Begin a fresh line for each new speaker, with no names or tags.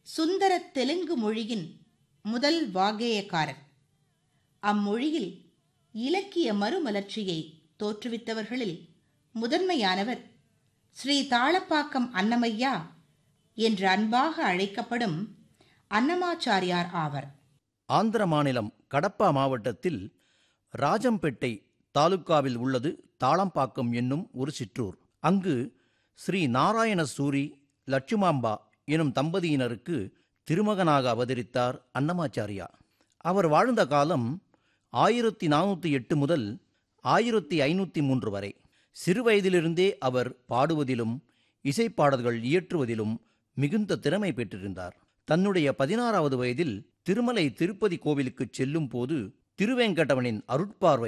சுந்தர தெலுங்கு மொழியின் முதல் வாகேயக்காரர் அம்மொழியில் இலக்கிய மறுமலர்ச்சியை தோற்றுவித்தவர்களில் முதன்மையானவர் ஸ்ரீ தாளப்பாக்கம் அன்னமையா என்று அன்பாக அழைக்கப்படும் அன்னமாச்சாரியார் ஆவர்
ஆந்திர மாநிலம் கடப்பா மாவட்டத்தில் ராஜம்பேட்டை தாலுக்காவில் உள்ளது தாளம்பாக்கம் என்னும் ஒரு சிற்றூர் அங்கு ஸ்ரீ நாராயண சூரி லட்சுமாம்பா எனும் தம்பதியினருக்கு திருமகனாக அவதரித்தார் அன்னமாச்சாரியா அவர் வாழ்ந்த காலம் ஆயிரத்தி நானூற்றி எட்டு முதல் ஆயிரத்தி ஐநூற்றி மூன்று வரை சிறுவயதிலிருந்தே அவர் பாடுவதிலும் இசைப்பாடல்கள் இயற்றுவதிலும் மிகுந்த திறமை பெற்றிருந்தார் தன்னுடைய பதினாறாவது வயதில் திருமலை திருப்பதி கோவிலுக்கு செல்லும் போது திருவேங்கடவனின் அருட்பார்வை